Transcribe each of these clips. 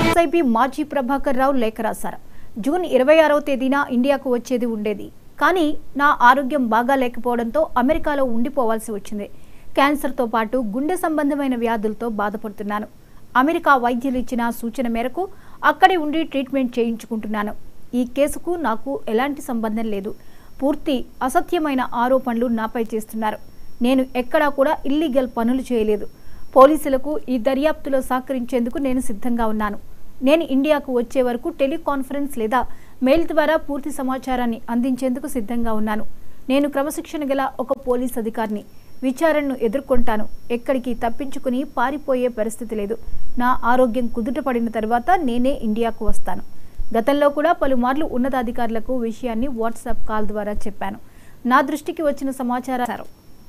SIP మాజీ ప్రభాకర్ రావు లేఖ రాశారు జూన్ ఇరవై ఆరవ తేదీన ఇండియాకు వచ్చేది ఉండేది కానీ నా ఆరోగ్యం బాగా లేకపోవడంతో అమెరికాలో ఉండిపోవాల్సి వచ్చింది క్యాన్సర్తో పాటు గుండె సంబంధమైన వ్యాధులతో బాధపడుతున్నాను అమెరికా వైద్యులు ఇచ్చిన సూచన మేరకు అక్కడే ఉండి ట్రీట్మెంట్ చేయించుకుంటున్నాను ఈ కేసుకు నాకు ఎలాంటి సంబంధం లేదు పూర్తి అసత్యమైన ఆరోపణలు నాపై చేస్తున్నారు నేను ఎక్కడా కూడా ఇల్లీగల్ పనులు చేయలేదు పోలీసులకు ఈ దర్యాప్తులో సహకరించేందుకు నేను సిద్ధంగా ఉన్నాను నేను ఇండియాకు వచ్చే వరకు టెలికాన్ఫరెన్స్ లేదా మెయిల్ ద్వారా పూర్తి సమాచారాన్ని అందించేందుకు సిద్ధంగా ఉన్నాను నేను క్రమశిక్షణ గల ఒక పోలీస్ అధికారిని విచారణను ఎదుర్కొంటాను ఎక్కడికి తప్పించుకుని పారిపోయే పరిస్థితి లేదు నా ఆరోగ్యం కుదుటపడిన తర్వాత నేనే ఇండియాకు వస్తాను గతంలో కూడా పలుమార్లు ఉన్నతాధికారులకు విషయాన్ని వాట్సాప్ కాల్ ద్వారా చెప్పాను నా దృష్టికి వచ్చిన సమాచారం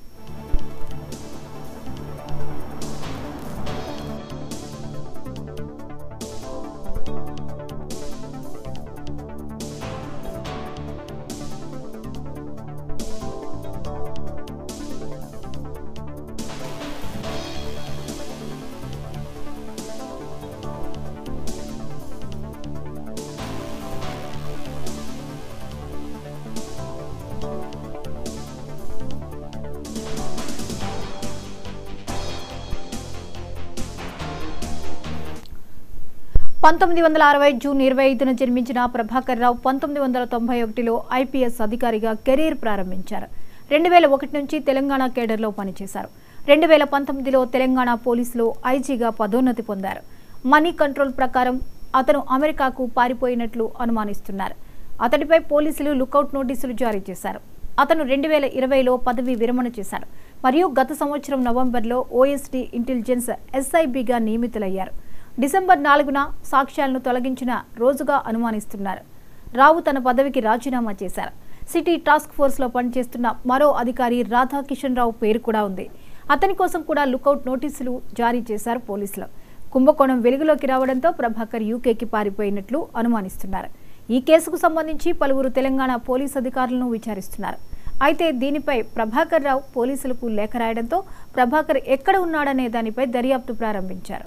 పంతొమ్మిది వందల అరవై జూన్ ఇరవై ఐదున జన్మించిన ప్రభాకర్ రావు పంతొమ్మిది వందల తొంభై ఒకటిలో ఐపీఎస్ అధికారిగా కెరీర్ ప్రారంభించారు రెండు వేల ఒకటి నుంచి తెలంగాణ కేడర్లో పనిచేశారు రెండు వేల పంతొమ్మిదిలో తెలంగాణ పోలీసులో ఐజీగా పదోన్నతి పొందారు మనీ కంట్రోల్ ప్రకారం అతను అమెరికాకు పారిపోయినట్లు అనుమానిస్తున్నారు అతడిపై పోలీసులు లుకౌట్ నోటీసులు జారీ చేశారు అతను రెండు వేల ఇరవైలో పదవి విరమణ చేశారు మరియు గత సంవత్సరం నవంబర్లో ఓఎస్డీ ఇంటెలిజెన్స్ ఎస్ఐబిగా నియమితులయ్యారు డిసెంబర్ నాలుగున సాక్ష్యాలను తొలగించిన రోజుగా అనుమానిస్తున్నారు రావు తన పదవికి రాజీనామా చేశారు సిటీ టాస్క్ ఫోర్స్లో పనిచేస్తున్న మరో అధికారి రాధాకిషన్ రావు పేరు కూడా ఉంది అతని కోసం కూడా లుకౌట్ నోటీసులు జారీ చేశారు పోలీసులు కుంభకోణం వెలుగులోకి రావడంతో ప్రభాకర్ యూకేకి పారిపోయినట్లు అనుమానిస్తున్నారు ఈ కేసుకు సంబంధించి పలువురు తెలంగాణ పోలీస్ అధికారులను విచారిస్తున్నారు అయితే దీనిపై ప్రభాకర్ రావు పోలీసులకు లేఖ రాయడంతో ప్రభాకర్ ఎక్కడ ఉన్నాడనే దానిపై దర్యాప్తు ప్రారంభించారు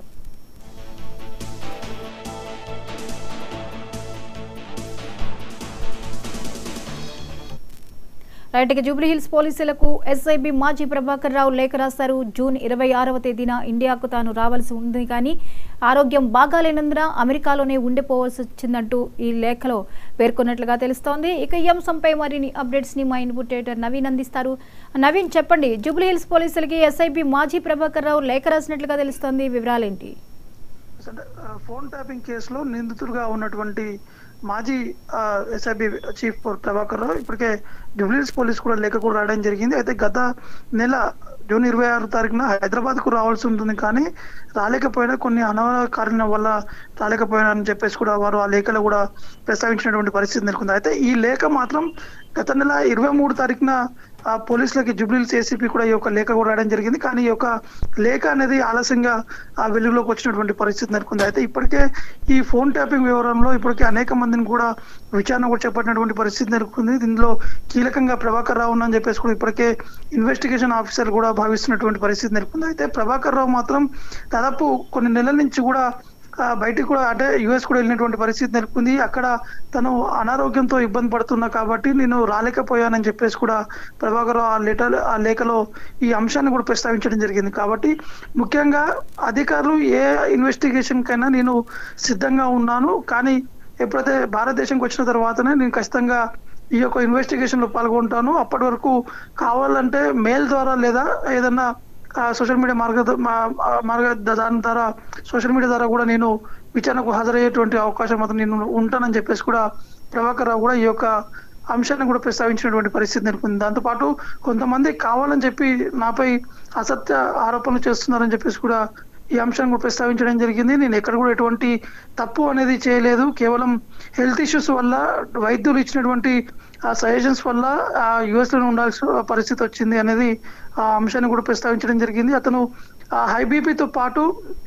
రైట్ ఇక జూబ్లీహిల్స్ పోలీసులకు ఎస్ఐబి మాజీ ప్రభాకర్ రావు లేఖ రాశారు జూన్ ఇరవై ఆరవ తేదీన ఇండియాకు తాను రావాల్సి ఉంది కానీ ఆరోగ్యం బాగాలేనందున అమెరికాలోనే ఉండిపోవాల్సి వచ్చిందంటూ ఈ లేఖలో పేర్కొన్నట్లుగా తెలుస్తోంది ఇక ఈ అంశంపై మరిన్ని అప్డేట్స్ ని మా ఇన్పుట్ ఎడిటర్ నవీన్ అందిస్తారు నవీన్ చెప్పండి జూబ్లీహిల్స్ పోలీసులకి ఎస్ఐబి మాజీ ప్రభాకర్ రావు లేఖ రాసినట్లుగా తెలుస్తోంది వివరాలేంటి అంటే, ఆ, ఫోన్ ట్యాపింగ్ కేసులో నిందితుడిగా ఉన్నటువంటి మాజీ ఎస్ఐబి చీఫ్ ప్రభాకర్ రావు ఇప్పటికే జూబ్లీహిల్స్ పోలీస్ కూడా లేఖ కూడా రాయడం జరిగింది అయితే గత నెల జూన్ ఇరవై ఆరు తారీఖున హైదరాబాద్ కు రావాల్సి ఉంటుంది కానీ రాలేకపోయినా కొన్ని అనావరణ కారణం వల్ల రాలేకపోయినా అని చెప్పేసి కూడా వారు ఆ లేఖలో కూడా ప్రస్తావించినటువంటి పరిస్థితి నెలకొంది అయితే ఈ లేఖ మాత్రం గత నెల ఇరవై మూడు తారీఖున ఆ పోలీసులకి జూబ్లీహిల్స్ ఏసీపీ కూడా ఈ యొక్క లేఖ కూడా రాయడం జరిగింది కానీ ఈ యొక్క లేఖ అనేది ఆలస్యంగా ఆ వెలుగులోకి వచ్చినటువంటి పరిస్థితి నెలకొంది అయితే ఇప్పటికే ఈ ఫోన్ ట్యాపింగ్ వివరంలో ఇప్పటికే అనేక మందిని కూడా విచారణ కూడా చేపట్టినటువంటి పరిస్థితి నెలకొంది దీనిలో కీలకంగా ప్రభాకర్ రావు అని చెప్పేసి కూడా ఇప్పటికే ఇన్వెస్టిగేషన్ ఆఫీసర్ కూడా భావిస్తున్నటువంటి పరిస్థితి నెలకొంది అయితే ప్రభాకర్ రావు మాత్రం దాదాపు కొన్ని నెలల నుంచి కూడా ఆ, బయటికి కూడా అంటే యుఎస్ కూడా వెళ్ళినటువంటి పరిస్థితి నెలకొంది అక్కడ తను అనారోగ్యంతో ఇబ్బంది పడుతున్నా కాబట్టి నేను రాలేకపోయానని చెప్పేసి కూడా ప్రభాకర్ రావు ఆ లెటర్ ఆ లేఖలో ఈ అంశాన్ని కూడా ప్రస్తావించడం జరిగింది కాబట్టి ముఖ్యంగా అధికారులు ఏ ఇన్వెస్టిగేషన్ కైనా నేను సిద్ధంగా ఉన్నాను కానీ ఎప్పుడైతే భారతదేశంకి వచ్చిన తర్వాతనే నేను ఖచ్చితంగా ఈ యొక్క ఇన్వెస్టిగేషన్ లో పాల్గొంటాను అప్పటి వరకు కావాలంటే మెయిల్ ద్వారా లేదా ఏదన్నా సోషల్ మీడియా మార్గ మా- ఆ మార్గ దాని ద్వారా సోషల్ మీడియా ద్వారా కూడా నేను విచారణకు హాజరయ్యేటువంటి అవకాశం మాత్రం నేను ఉంటానని చెప్పేసి కూడా ప్రభాకర్ రావు కూడా ఈ యొక్క అంశాన్ని కూడా ప్రస్తావించినటువంటి పరిస్థితి నెలకొంది దాంతోపాటు కొంతమంది కావాలని చెప్పి నాపై అసత్య ఆరోపణలు చేస్తున్నారని చెప్పేసి కూడా ఈ అంశాన్ని కూడా ప్రస్తావించడం జరిగింది నేను ఎక్కడ కూడా ఎటువంటి తప్పు అనేది చేయలేదు కేవలం హెల్త్ ఇష్యూస్ వల్ల వైద్యులు ఇచ్చినటువంటి ఆ సజెషన్స్ వల్ల ఆ యుఎస్ లో ఉండాల్సిన పరిస్థితి వచ్చింది అనేది ఆ అంశాన్ని కూడా ప్రస్తావించడం జరిగింది అతను ఆ హై బీపీతో పాటు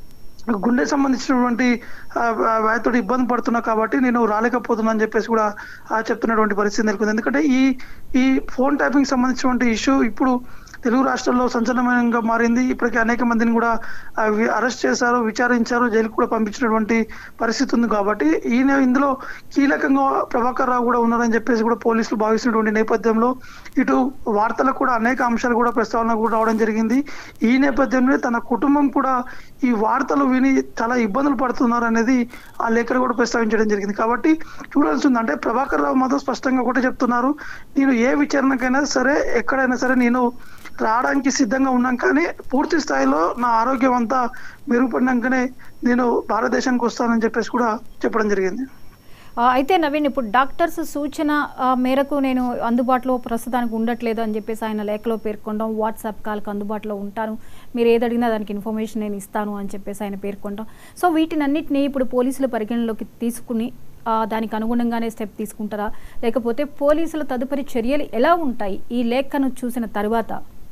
గుండె సంబంధించినటువంటి ఆ, ఆ, వ్యాధితో ఇబ్బంది పడుతున్నా కాబట్టి నేను రాలేకపోతున్నా అని చెప్పేసి కూడా ఆ, చెప్తున్నటువంటి పరిస్థితి నెలకొంది ఎందుకంటే ఈ ఈ ఫోన్ ట్యాపింగ్ సంబంధించినటువంటి ఇష్యూ ఇప్పుడు తెలుగు రాష్ట్రాల్లో సంచలనంగా మారింది ఇప్పటికే అనేక మందిని కూడా ఆ, వి- అరెస్ట్ చేశారు విచారించారు జైలుకు కూడా పంపించినటువంటి పరిస్థితి ఉంది కాబట్టి ఈయన ఇందులో కీలకంగా ప్రభాకర్ రావు కూడా ఉన్నారని చెప్పేసి కూడా పోలీసులు భావిస్తున్నటువంటి నేపథ్యంలో ఇటు వార్తలకు కూడా అనేక అంశాలు కూడా ప్రస్తావన కూడా రావడం జరిగింది ఈ నేపథ్యంలో తన కుటుంబం కూడా ఈ వార్తలు విని చాలా ఇబ్బందులు పడుతున్నారు అనేది ఆ లేఖలు కూడా ప్రస్తావించడం జరిగింది కాబట్టి చూడాల్సి ఉంది అంటే ప్రభాకర్ రావు మాత్రం స్పష్టంగా ఒకటే చెప్తున్నారు నేను ఏ విచారణకైనా సరే ఎక్కడైనా సరే నేను రావడానికి సిద్ధంగా ఉన్నాం కానీ పూర్తి స్థాయిలో నా ఆరోగ్యం అంతా మెరుగుపడినాకనే నేను భారతదేశానికి వస్తానని చెప్పేసి కూడా చెప్పడం జరిగింది ఆ, అయితే నవీన్ ఇప్పుడు డాక్టర్స్ సూచన ఆ, మేరకు నేను అందుబాటులో ప్రస్తుతానికి ఉండట్లేదు అని చెప్పేసి ఆయన లేఖలో పేర్కొనడం వాట్సాప్ కాల్కి అందుబాటులో ఉంటాను మీరు ఏది అడిగినా దానికి ఇన్ఫర్మేషన్ నేను ఇస్తాను అని చెప్పేసి ఆయన పేర్కొనడం సో వీటినన్నిటిని ఇప్పుడు పోలీసులు పరిగణలోకి తీసుకుని ఆ, దానికి అనుగుణంగానే స్టెప్ తీసుకుంటారా లేకపోతే పోలీసుల తదుపరి చర్యలు ఎలా ఉంటాయి ఈ లేఖను చూసిన తర్వాత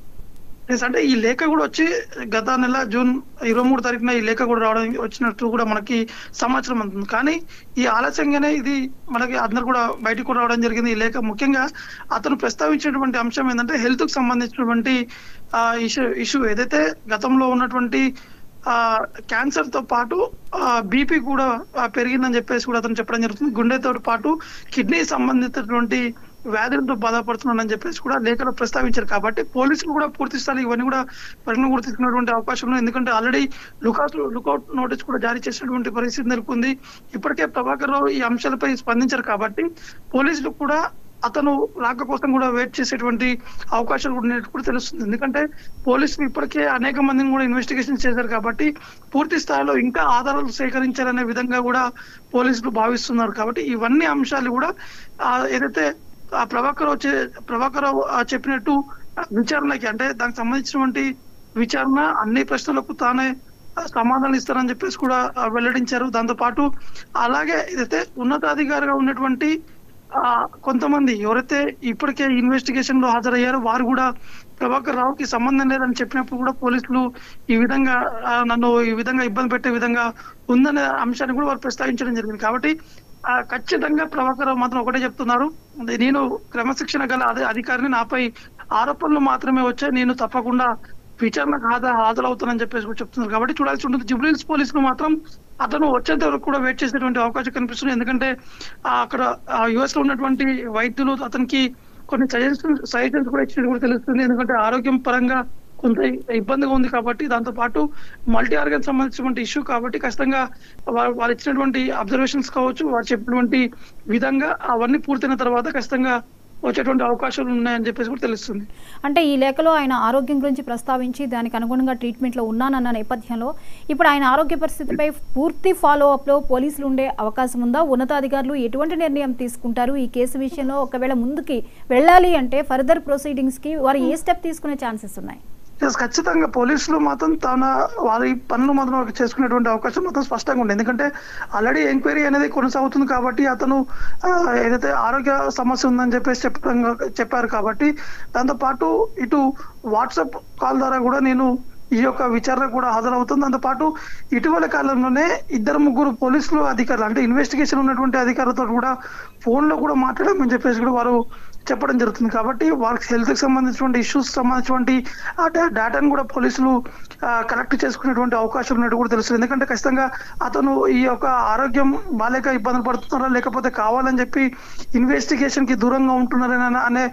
Yes, అంటే ఈ లేఖ కూడా వచ్చి గత నెల జూన్ ఇరవై మూడు తారీఖున ఈ లేఖ కూడా రావడం వచ్చినట్టు కూడా మనకి సమాచారం అందుతుంది కానీ ఈ ఆలస్యంగానే ఇది మనకి అందరు కూడా బయటకు కూడా రావడం జరిగింది ఈ లేఖ ముఖ్యంగా అతను ప్రస్తావించినటువంటి అంశం ఏంటంటే హెల్త్ కు సంబంధించినటువంటి ఆ ఇష్యూ ఇష్యూ ఏదైతే గతంలో ఉన్నటువంటి ఆ క్యాన్సర్ తో పాటు బీపీ కూడా ఆ, పెరిగిందని చెప్పేసి కూడా అతను చెప్పడం జరుగుతుంది గుండెతో పాటు కిడ్నీ సంబంధించినటువంటి వ్యాధులతో బాధపడుతున్నానని చెప్పేసి కూడా లేఖలో ప్రస్తావించారు కాబట్టి పోలీసులు కూడా పూర్తి స్థాయి ఇవన్నీ కూడా పరిగణ కూడా తీసుకున్నటువంటి అవకాశం ఉంది ఎందుకంటే ఆల్రెడీ లుకౌట్ లుకౌట్ నోటీస్ కూడా జారీ చేసినటువంటి పరిస్థితి నెలకొంది ఇప్పటికే ప్రభాకర్ రావు ఈ అంశాలపై స్పందించారు కాబట్టి పోలీసులు కూడా అతను రాక కోసం కూడా వెయిట్ చేసేటువంటి అవకాశాలు కూడా ఉన్నట్టు కూడా తెలుస్తుంది ఎందుకంటే పోలీసులు ఇప్పటికే అనేక మందిని కూడా ఇన్వెస్టిగేషన్ చేశారు కాబట్టి పూర్తి స్థాయిలో ఇంకా ఆధారాలు సేకరించాలనే విధంగా కూడా పోలీసులు భావిస్తున్నారు కాబట్టి ఇవన్నీ అంశాలు కూడా ఆ, ఏదైతే ఆ ప్రభాకర్ వచ్చే ప్రభాకర్ రావు, ఆ, చెప్పినట్టు ఆ, విచారణకి అంటే దానికి సంబంధించినటువంటి విచారణ అన్ని ప్రశ్నలకు తానే ఆ, సమాధానం ఇస్తారని చెప్పేసి కూడా ఆ, వెల్లడించారు దాంతో పాటు అలాగే ఏదైతే ఉన్నతాధికారిగా ఉన్నటువంటి ఆ కొంతమంది ఎవరైతే ఇప్పటికే ఇన్వెస్టిగేషన్ లో హాజరయ్యారో వారు కూడా ప్రభాకర్ రావుకి సంబంధం లేదని చెప్పినప్పుడు కూడా పోలీసులు ఈ విధంగా ఆ, నన్ను ఈ విధంగా ఇబ్బంది పెట్టే విధంగా ఉందనే అంశాన్ని కూడా వారు ప్రస్తావించడం జరిగింది కాబట్టి ఆ, ఖచ్చితంగా ప్రభాకర్ రావు మాత్రం ఒకటే చెప్తున్నారు నేను క్రమశిక్షణ గల అదే అధికారిని నాపై ఆరోపణలు మాత్రమే వచ్చాయి నేను తప్పకుండా విచారణకు హాజరు హాజరవుతానని చెప్పేసి కూడా చెప్తున్నారు కాబట్టి చూడాల్సి ఉంటుంది జుబ్లీల్స్ పోలీసులు మాత్రం అతను వచ్చేంత వరకు కూడా వెయిట్ చేసేటువంటి అవకాశం కనిపిస్తుంది ఎందుకంటే ఆ, అక్కడ యుఎస్ లో ఉన్నటువంటి వైద్యులు అతనికి కొన్ని సజెషన్స్ సజెషన్స్ కూడా ఇచ్చినట్టు కూడా తెలుస్తుంది ఎందుకంటే ఆరోగ్యం పరంగా కొంత ఇబ్బందిగా ఉంది కాబట్టి దాంతో పాటు మల్టీ ఆర్గన్ సంబంధించినటువంటి ఇష్యూ కాబట్టి ఖచ్చితంగా వా- వాళ్ళు ఇచ్చినటువంటి అబ్జర్వేషన్స్ కావచ్చు వారు చెప్పినటువంటి విధంగా అవన్నీ పూర్తయిన తర్వాత ఖచ్చితంగా వచ్చేటువంటి అవకాశాలు ఉన్నాయని చెప్పేసి కూడా తెలుస్తుంది అంటే ఈ లేఖలో ఆయన ఆరోగ్యం గురించి ప్రస్తావించి దానికి అనుగుణంగా ట్రీట్మెంట్లో ఉన్నానన్న నేపథ్యంలో ఇప్పుడు ఆయన ఆరోగ్య పరిస్థితిపై పూర్తి ఫాలో అప్లో పోలీసులు ఉండే అవకాశం ఉందా ఉన్నతాధికారులు ఎటువంటి నిర్ణయం తీసుకుంటారు ఈ కేసు విషయంలో ఒకవేళ ముందుకి వెళ్ళాలి అంటే ఫర్దర్ ప్రొసీడింగ్స్కి వారు ఏ స్టెప్ తీసుకునే ఛాన్సెస్ ఉన్నాయి ఎస్ ఖచ్చితంగా పోలీసులు మాత్రం తన వారి పనులు మాత్రం వారికి చేసుకునేటువంటి అవకాశం మాత్రం స్పష్టంగా ఉంది ఎందుకంటే ఆల్రెడీ ఎంక్వైరీ అనేది కొనసాగుతుంది కాబట్టి అతను ఆ, ఏదైతే ఆరోగ్య సమస్య ఉందని చెప్పేసి చెప్పడం చెప్పారు కాబట్టి దాంతో పాటు ఇటు వాట్సాప్ కాల్ ద్వారా కూడా నేను ఈ యొక్క విచారణ కూడా హాజరవుతుంది దాంతో పాటు ఇటీవల కాలంలోనే ఇద్దరు ముగ్గురు పోలీసులు అధికారులు అంటే ఇన్వెస్టిగేషన్ ఉన్నటువంటి అధికారులతో కూడా ఫోన్ లో కూడా మాట్లాడమని చెప్పేసి కూడా వారు చెప్పడం జరుగుతుంది కాబట్టి వాళ్ళకి హెల్త్ కి సంబంధించినటువంటి ఇష్యూస్ సంబంధించినటువంటి ఆ డా- డేటాను కూడా పోలీసులు కలెక్ట్ చేసుకునేటువంటి అవకాశం ఉన్నట్టు కూడా తెలుస్తుంది ఎందుకంటే ఖచ్చితంగా అతను ఈ యొక్క ఆరోగ్యం బాలేక ఇబ్బందులు పడుతున్నారా లేకపోతే కావాలని చెప్పి ఇన్వెస్టిగేషన్ కి దూరంగా ఉంటున్నారని అనే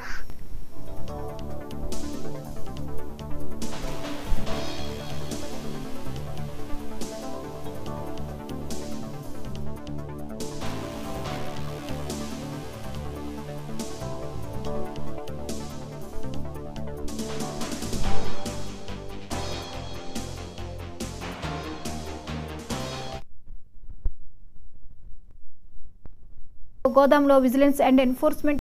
గోదాంలో విజిలెన్స్ అండ్ ఎన్ఫోర్స్మెంట్